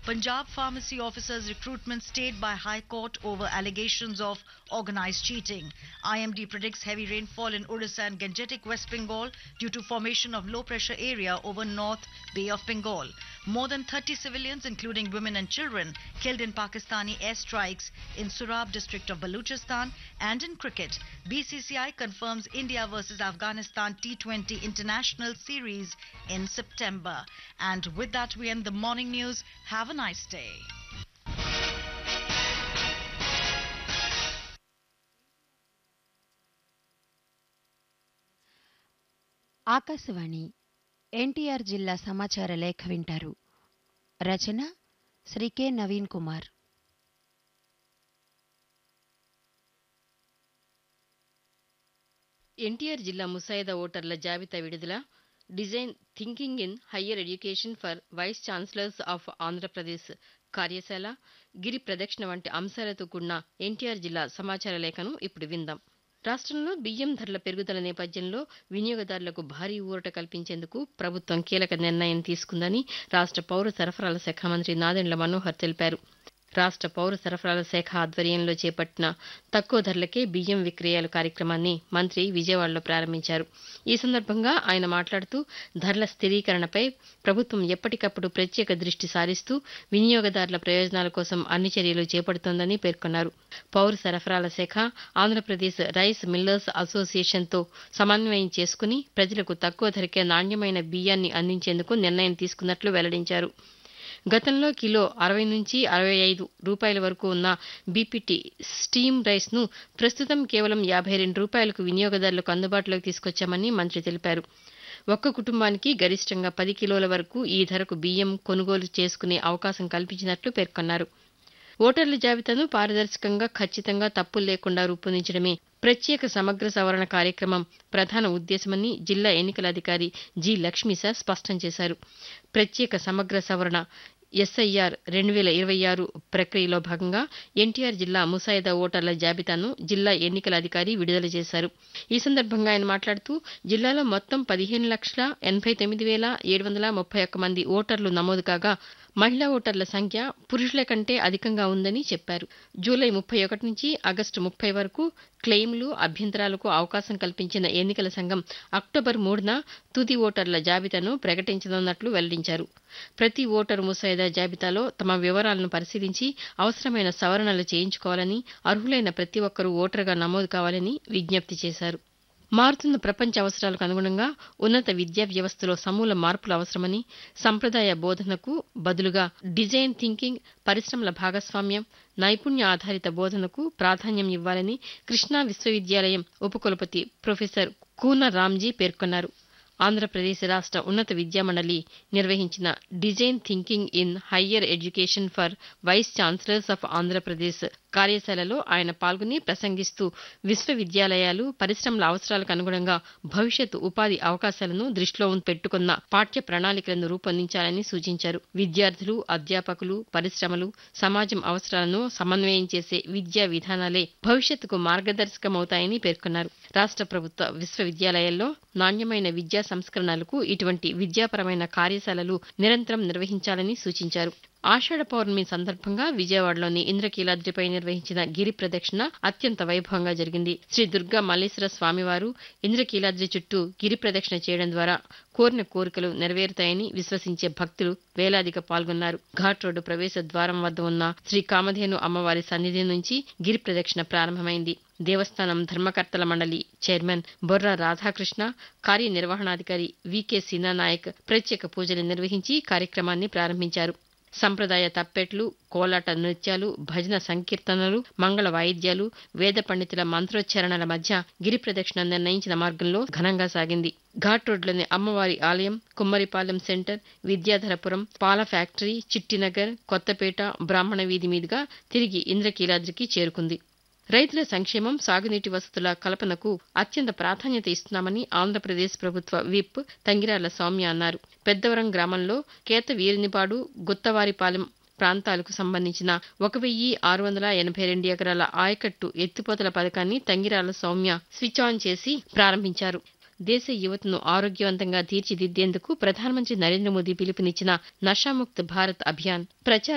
Punjab pharmacy officers recruitment stayed by High Court over allegations of organized cheating. IMD predicts heavy rainfall in Odisha and Gangetic West Bengal due to formation of low pressure area over North Bay of Bengal. More than 30 civilians, including women and children, killed in Pakistani airstrikes in Surab district of Baluchistan. And in cricket, BCCI confirms India versus Afghanistan T20 international series in September. And with that, we end the morning news. Have a nice day. Akashvani NTR జిల్లా సమాచార లేఖ వింటారు రచన Shri K Naveen Kumar NTR జిల్లా ముసాయిదా ఓటర్ల జాబితా విడుదల design thinking in higher education for vice chancellors of Andhra Pradesh కార్యశాల గిరి ప్రదక్షిణ వంటి అంశాలతో కూడిన ఎన్టీఆర్ జిల్లా సమాచార లేఖను ఇప్పుడు విందాం రాష్ట్రంలో బియ్యం ధరల పెరుగుదల నేపథ్యంలో వినియోగదారులకు భారీ ఊరట కల్పించేందుకు ప్రభుత్వం కీలక నిర్ణయం తీసుకుందని రాష్ట్ర పౌర సరఫరాల శాఖ మంత్రి నాదెండ్ల మనోహర్ తెలిపారు రాష్ట్ర పౌర సరఫరాల శాఖ ఆధ్వర్యంలో చేపట్టిన తక్కువ ధరలకే బియ్యం విక్రయాలు కార్యక్రమాన్ని మంత్రి విజయవాడలో ప్రారంభించారు ఈ సందర్భంగా ఆయన మాట్లాడుతూ ధరల స్థిరీకరణపై ప్రభుత్వం ఎప్పటికప్పుడు ప్రత్యేక దృష్టి సారిస్తూ వినియోగదారుల ప్రయోజనాల కోసం అన్ని చర్యలు చేపడుతోందని పేర్కొన్నారు పౌర సరఫరాల శాఖ ఆంధ్రప్రదేశ్ రైస్ మిల్లర్స్ అసోసియేషన్తో సమన్వయం చేసుకుని ప్రజలకు తక్కువ ధరకే నాణ్యమైన బియ్యాన్ని అందించేందుకు నిర్ణయం తీసుకున్నట్లు వెల్లడించారు గతంలో కిలో అరవై నుంచి అరవై ఐదు రూపాయల వరకు ఉన్న బీపీటీ స్టీమ్ రైస్ ను ప్రస్తుతం కేవలం యాభై రెండు రూపాయలకు వినియోగదారులకు అందుబాటులోకి తీసుకొచ్చామని మంత్రి తెలిపారు ఒక్క కుటుంబానికి గరిష్టంగా పది కిలోల వరకు ఈ ధరకు బియ్యం కొనుగోలు చేసుకునే అవకాశం కల్పించినట్లు పేర్కొన్నారు ఓటర్ల జాబితాను పారదర్శకంగా ఖచ్చితంగా తప్పులు లేకుండా రూపొందించడమే ప్రత్యేక సమగ్ర సవరణ కార్యక్రమం ప్రధాన ఉద్దేశమని జిల్లా ఎన్నికల అధికారి జి లక్ష్మీశ స్పష్టం చేశారు ప్రత్యేక సమగ్ర సవరణ ఎస్ఐఆర్ రెండు వేల ఇరవై ఆరు ప్రక్రియలో భాగంగా ఎన్టీఆర్ జిల్లా ముసాయిదా ఓటర్ల జాబితాను జిల్లా ఎన్నికల అధికారి విడుదల చేశారు ఈ సందర్భంగా ఆయన మాట్లాడుతూ జిల్లాలో మొత్తం పదిహేను లక్షల ఎనభై తొమ్మిది వేల ఏడు వందల ముప్పై ఒక్క మంది ఓటర్లు నమోదు కాగా మహిళా ఓటర్ల సంఖ్య పురుషుల కంటే అధికంగా ఉందని చెప్పారు జూలై ముప్పై ఒకటి నుంచి ఆగస్టు ముప్పై వరకు క్లెయిమ్లు అభ్యంతరాలకు అవకాశం కల్పించిన ఎన్నికల సంఘం అక్టోబర్ మూడున తుది ఓటర్ల జాబితాను ప్రకటించనున్నట్లు వెల్లడించారు ప్రతి ఓటరు ముసాయిదా జాబితాలో తమ వివరాలను పరిశీలించి అవసరమైన సవరణలు చేయించుకోవాలని అర్హులైన ప్రతి ఒక్కరూ ఓటరుగా నమోదు కావాలని విజ్ఞప్తి చేశారు మారుతున్న ప్రపంచ అవసరాలకు అనుగుణంగా ఉన్నత విద్యా వ్యవస్థలో సమూల మార్పులు అవసరమని సంప్రదాయ బోధనకు బదులుగా డిజైన్ థింకింగ్ పరిశ్రమల భాగస్వామ్యం నైపుణ్య ఆధారిత బోధనకు ప్రాధాన్యం ఇవ్వాలని కృష్ణా విశ్వవిద్యాలయం ఉపకులపతి ప్రొఫెసర్ కూన రామ్జీ పేర్కొన్నారు ఆంధ్రప్రదేశ్ రాష్ట్ర ఉన్నత విద్యామండలి నిర్వహించిన design thinking in higher education for vice chancellors of Andhra Pradesh కార్యశాలలో ఆయన పాల్గొని ప్రసంగిస్తూ విశ్వవిద్యాలయాలు పరిశ్రమల అవసరాలకు అనుగుణంగా భవిష్యత్తు ఉపాధి అవకాశాలను దృష్టిలో పెట్టుకున్న పాఠ్య ప్రణాళికలను రూపొందించాలని సూచించారు విద్యార్థులు అధ్యాపకులు పరిశ్రమలు సమాజం అవసరాలను సమన్వయం చేసే విద్యా విధానాలే భవిష్యత్తుకు మార్గదర్శకమవుతాయని పేర్కొన్నారు రాష్ట్ర ప్రభుత్వ విశ్వవిద్యాలయాల్లో నాణ్యమైన విద్యా సంస్కరణలకు ఇటువంటి విద్యాపరమైన కార్యశాలలు నిరంతరం నిర్వహించాలని సూచించారు ఆషాఢ పౌర్ణమి సందర్భంగా విజయవాడలోని ఇంద్రకీలాద్రిపై నిర్వహించిన గిరి ప్రదక్షిణ అత్యంత వైభవంగా జరిగింది శ్రీ దుర్గా మల్లేశ్వర స్వామివారు ఇంద్రకీలాద్రి చుట్టూ గిరి ప్రదక్షిణ చేయడం ద్వారా కోరిన కోరికలు నెరవేరుతాయని విశ్వసించే భక్తులు వేలాదిగా పాల్గొన్నారు ఘాట్ రోడ్డు ప్రవేశ ద్వారం వద్ద ఉన్న శ్రీ కామధేను అమ్మవారి సన్నిధి నుంచి గిరి ప్రదక్షిణ ప్రారంభమైంది దేవస్థానం ధర్మకర్తల మండలి చైర్మన్ బొర్రా రాధాకృష్ణ కార్యనిర్వహణాధికారి వికే నాయక్ ప్రత్యేక పూజలు నిర్వహించి కార్యక్రమాన్ని ప్రారంభించారు సంప్రదాయ తప్పెట్లు కోలాట నృత్యాలు భజన సంకీర్తనలు మంగళ వాయిద్యాలు వేద పండితుల మంత్రోచ్చారణల మధ్య గిరి ప్రదక్షిణ నిర్ణయించిన మార్గంలో ఘనంగా సాగింది ఘాట్ రోడ్లోని అమ్మవారి ఆలయం కుమ్మరిపాలెం సెంటర్ విద్యాధరపురం పాల ఫ్యాక్టరీ చిట్టినగర్ కొత్తపేట బ్రాహ్మణ వీధి మీదుగా తిరిగి ఇంద్రకీలాద్రికి చేరుకుంది రైతుల సంక్షేమం సాగునీటి వసతుల కల్పనకు అత్యంత ప్రాధాన్యత ఇస్తున్నామని ఆంధ్రప్రదేశ్ ప్రభుత్వ విప్ తంగిరాల సౌమ్య అన్నారు పెద్దవరం గ్రామంలో కేత వీరినిపాడు గుత్తవారిపాలెం ప్రాంతాలకు సంబంధించిన ఒక వెయ్యి ఆరు వందల ఎనభై రెండు ఎకరాల ఆయకట్టు ఎత్తిపోతల పథకాన్ని తంగిరాల సౌమ్య స్విచ్ ఆన్ చేసి ప్రారంభించారు దేశ యువతను ఆరోగ్యవంతంగా తీర్చిదిద్దేందుకు ప్రధానమంత్రి నరేంద్ర మోదీ పిలుపునిచ్చిన నషాముక్త్ భారత్ అభియాన్ ప్రచార